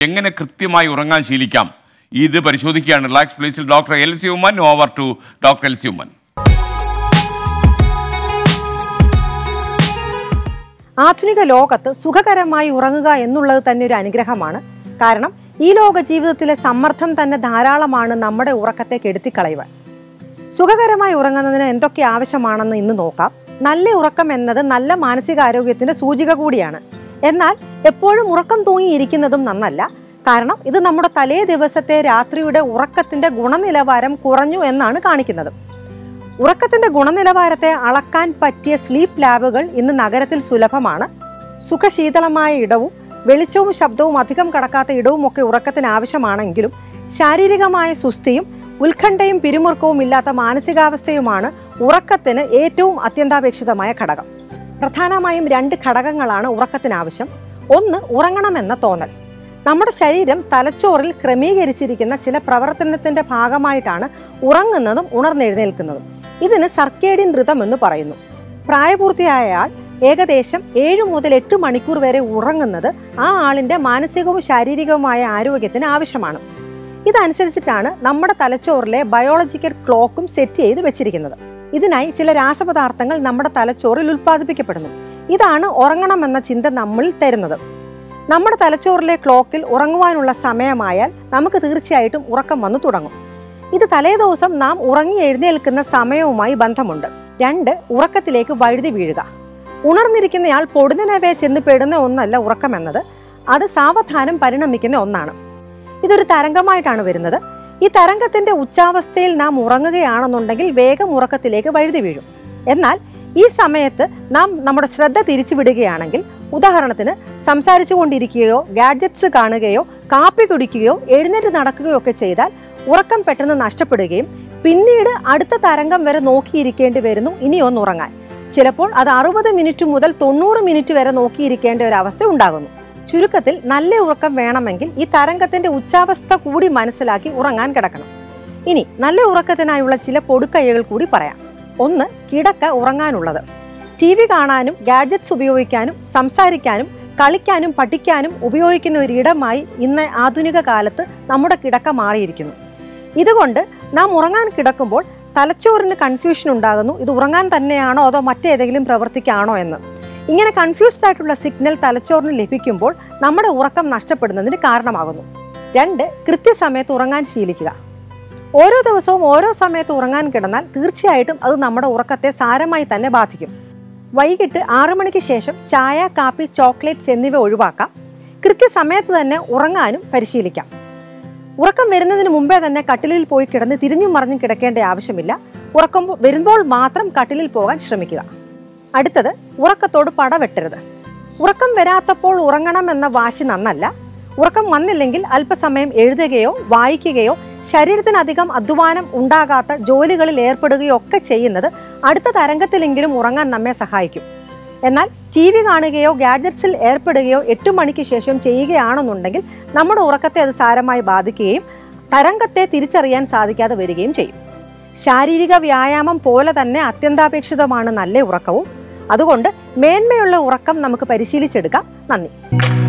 എങ്ങനെ കൃത്യമായി ഉറങ്ങാൻ ശീലിക്കാം ഇത് പരിശോധിക്കുകയാണ് റിലാക്സ് പ്ലേസിൽ doctor L C Oommen over to doctor L C Oommen ആധുനിക ലോകത്ത് സുഖകരമായി ഉറങ്ങുക എന്നുള്ളത് തന്നെ ഒരു അനുഗ്രഹമാണ് കാരണം ഈ ലോക ജീവിതത്തിലെ സമ്മർദ്ദം തന്നെ ധാരാളമാണ് നമ്മുടെ ഉറക്കത്തെ കെടുത്തിക്കളയുവാൻ സുഖകരമായി ഉറങ്ങുന്നതിന് എന്തൊക്കെ ആവശ്യമാണെന്ന് ഇന്ന് നോക്കാം നല്ല ഉറക്കം എന്നത് നല്ല മാനസികാരോഗ്യത്തിന്റെ സൂചിക കൂടിയാണ് എന്നാൽ എപ്പോഴും ഉറക്കം തൂങ്ങിയിരിക്കുന്നതും നന്നല്ല കാരണം ഇത് നമ്മുടെ തലേ ദിവസത്തെ രാത്രിയുടെ ഉറക്കത്തിന്റെ ഗുണനിലവാരം കുറഞ്ഞു എന്നാണ് കാണിക്കുന്നത് ഉറക്കത്തിന്റെ ഗുണനിലവാരത്തെ അളക്കാൻ പറ്റിയ സ്ലീപ്പ് ലാബുകൾ ഇന്ന് നഗരത്തിൽ സുലഭമാണ് സുഖശീതളമായ ഇടവും വെളിച്ചവും ശബ്ദവും അധികം കടക്കാത്ത ഇടവും ഒക്കെ ഉറക്കത്തിന് ആവശ്യമാണെങ്കിലും ശാരീരികമായ സുസ്ഥിയും ഉത്കണ്ഠയും പിരിമുറുക്കവും ഇല്ലാത്ത മാനസികാവസ്ഥയുമാണ് ഉറക്കത്തിന് ഏറ്റവും അത്യന്താപേക്ഷിതമായ ഘടകം പ്രധാനമായും രണ്ട് ഘടകങ്ങളാണ് ഉറക്കത്തിന് ആവശ്യം ഒന്ന് ഉറങ്ങണമെന്ന തോന്നൽ നമ്മുടെ ശരീരം തലച്ചോറിൽ ക്രമീകരിച്ചിരിക്കുന്ന ചില പ്രവർത്തനത്തിന്റെ ഭാഗമായിട്ടാണ് ഉറങ്ങുന്നതും ഉണർന്നെഴുന്നേൽക്കുന്നതും ഇതിന് സർക്കേഡിയൻ ഋതം എന്ന് പറയുന്നു പ്രായപൂർത്തിയായ ആൾ ഏകദേശം ഏഴ് മുതൽ എട്ട് മണിക്കൂർ വരെ ഉറങ്ങുന്നത് ആ ആളിന്റെ മാനസികവും ശാരീരികവുമായ ആരോഗ്യത്തിന് ആവശ്യമാണ് ഇതനുസരിച്ചിട്ടാണ് നമ്മുടെ തലച്ചോറിലെ ബയോളജിക്കൽ ക്ലോക്കും സെറ്റ് ചെയ്ത് വെച്ചിരിക്കുന്നത് ഇതിനായി ചില രാസപദാർത്ഥങ്ങൾ നമ്മുടെ തലച്ചോറിൽ ഉൽപ്പാദിപ്പിക്കപ്പെടുന്നു ഇതാണ് ഉറങ്ങണമെന്ന ചിന്ത നമ്മളിൽ തരുന്നത് നമ്മുടെ തലച്ചോറിലെ ക്ലോക്കിൽ ഉറങ്ങുവാനുള്ള സമയമായാൽ നമുക്ക് തീർച്ചയായിട്ടും ഉറക്കം വന്നു തുടങ്ങും ഇത് തലേദിവസം നാം ഉറങ്ങി എഴുന്നേൽക്കുന്ന സമയവുമായി ബന്ധമുണ്ട് രണ്ട് ഉറക്കത്തിലേക്ക് വഴുതി വീഴുക ഉണർന്നിരിക്കുന്നയാൾ പൊടുന്നനവേ ചെന്ന് പെടുന്ന ഒന്നല്ല ഉറക്കം എന്നത് അത് സാവധാനം പരിണമിക്കുന്ന ഒന്നാണ് ഇതൊരു തരംഗമായിട്ടാണ് വരുന്നത് ഈ തരംഗത്തിന്റെ ഉച്ചാവസ്ഥയിൽ നാം ഉറങ്ങുകയാണെന്നുണ്ടെങ്കിൽ വേഗം ഉറക്കത്തിലേക്ക് വഴുതി വീഴും എന്നാൽ ഈ സമയത്ത് നാം നമ്മുടെ ശ്രദ്ധ തിരിച്ചു വിടുകയാണെങ്കിൽ ഉദാഹരണത്തിന് സംസാരിച്ചു കൊണ്ടിരിക്കുകയോ ഗാഡ്ജറ്റ്സ് കാണുകയോ കാപ്പി കുടിക്കുകയോ എഴുന്നേറ്റ് നടക്കുകയോ ഒക്കെ ചെയ്താൽ ഉറക്കം പെട്ടെന്ന് നഷ്ടപ്പെടുകയും പിന്നീട് അടുത്ത തരംഗം വരെ നോക്കിയിരിക്കേണ്ടി വരുന്നു ഇനി ഒന്ന് ഉറങ്ങാൻ ചിലപ്പോൾ അത് അറുപത് മിനിറ്റ് മുതൽ തൊണ്ണൂറ് മിനിറ്റ് വരെ നോക്കിയിരിക്കേണ്ട ഒരു അവസ്ഥ ഉണ്ടാകുന്നു ചുരുക്കത്തിൽ നല്ല ഉറക്കം വേണമെങ്കിൽ ഈ തരംഗത്തിന്റെ ഉച്ചാവസ്ഥ കൂടി മനസ്സിലാക്കി ഉറങ്ങാൻ കിടക്കണം ഇനി നല്ല ഉറക്കത്തിനായുള്ള ചില പൊടുക്കൈകൾ കൂടി പറയാം ഒന്ന് കിടക്ക ഉറങ്ങാനുള്ളത് ടി വി കാണാനും ഗാഡ്ജറ്റ്സ് ഉപയോഗിക്കാനും സംസാരിക്കാനും കളിക്കാനും പഠിക്കാനും ഉപയോഗിക്കുന്ന ഒരു ഇടമായി ഇന്ന് ആധുനിക കാലത്ത് നമ്മുടെ കിടക്ക മാറിയിരിക്കുന്നു ഇതുകൊണ്ട് നാം ഉറങ്ങാൻ കിടക്കുമ്പോൾ തലച്ചോറിന് കൺഫ്യൂഷൻ ഉണ്ടാകുന്നു ഇത് ഉറങ്ങാൻ തന്നെയാണോ അതോ മറ്റേതെങ്കിലും പ്രവർത്തിക്കാണോ എന്ന് ഇങ്ങനെ കൺഫ്യൂസ്ഡ് ആയിട്ടുള്ള സിഗ്നൽ തലച്ചോറിന് ലഭിക്കുമ്പോൾ നമ്മുടെ ഉറക്കം നഷ്ടപ്പെടുന്നതിന് കാരണമാകുന്നു രണ്ട് കൃത്യസമയത്ത് ഉറങ്ങാൻ ശീലിക്കുക ഓരോ ദിവസവും ഓരോ സമയത്ത് ഉറങ്ങാൻ കിടന്നാൽ തീർച്ചയായിട്ടും അത് നമ്മുടെ ഉറക്കത്തെ സാരമായി തന്നെ ബാധിക്കും വൈകിട്ട് ആറു മണിക്ക് ശേഷം ചായ കാപ്പി ചോക്ലേറ്റ്സ് എന്നിവ ഒഴിവാക്കാം കൃത്യസമയത്ത് തന്നെ ഉറങ്ങാനും പരിശീലിക്കാം ഉറക്കം വരുന്നതിന് മുമ്പേ തന്നെ കട്ടിലിൽ പോയി കിടന്ന് തിരിഞ്ഞും മറിഞ്ഞും കിടക്കേണ്ട ആവശ്യമില്ല ഉറക്കം വരുമ്പോൾ മാത്രം കട്ടിലിൽ പോകാൻ ശ്രമിക്കുക അടുത്തത് ഉറക്കത്തോട് പടവെട്ടരുത് ഉറക്കം വരാത്തപ്പോൾ ഉറങ്ങണം എന്ന വാശി നന്നല്ല ഉറക്കം വന്നില്ലെങ്കിൽ അല്പസമയം എഴുതുകയോ വായിക്കുകയോ ശരീരത്തിനധികം അധ്വാനം ഉണ്ടാകാത്ത ജോലികളിൽ ഏർപ്പെടുകയോ ഒക്കെ ചെയ്യുന്നത് അടുത്ത തരംഗത്തിലെങ്കിലും ഉറങ്ങാൻ നമ്മെ സഹായിക്കും എന്നാൽ ടി വി കാണുകയോ ഗാഡ്ജറ്റ്സിൽ ഏർപ്പെടുകയോ എട്ട് മണിക്ക് ശേഷം ചെയ്യുകയാണെന്നുണ്ടെങ്കിൽ നമ്മുടെ ഉറക്കത്തെ അത് സാരമായി ബാധിക്കുകയും തരംഗത്തെ തിരിച്ചറിയാൻ സാധിക്കാതെ വരികയും ചെയ്യും ശാരീരിക വ്യായാമം പോലെ തന്നെ അത്യന്താപേക്ഷിതമാണ് നല്ല ഉറക്കവും അതുകൊണ്ട് മേന്മയുള്ള ഉറക്കം നമുക്ക് പരിശീലിച്ചെടുക്കാം നന്ദി